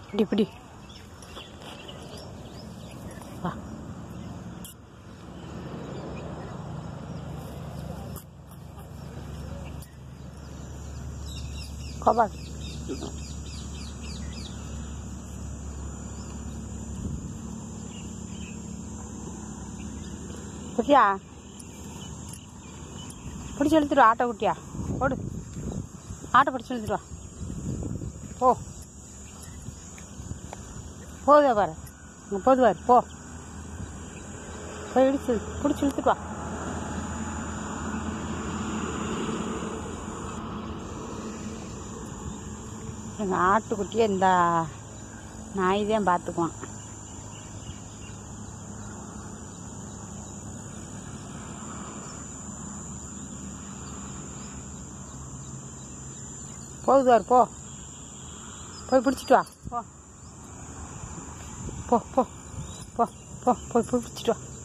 பிடி பிடி வா கோபால் குட்டியா பிடிச்சி இழுத்துட்டு வா, ஆட்டோ குட்டியா போடு ஆட்டோ பிடிச்சி இழுத்துட்டு வா போ போதா பாரு அங்கே போது பாரு போ போய் இடிச்சு பிடிச்சி இழுத்துட்டு வா எங்கள் ஆட்டுக்குட்டியை இந்த நாய் தான் பார்த்துக்குவான் போகுது பாரு போ போய் பிடிச்சிட்டு வா போ போ போ போ போ போய் போய் பிடிச்சிட்டு வா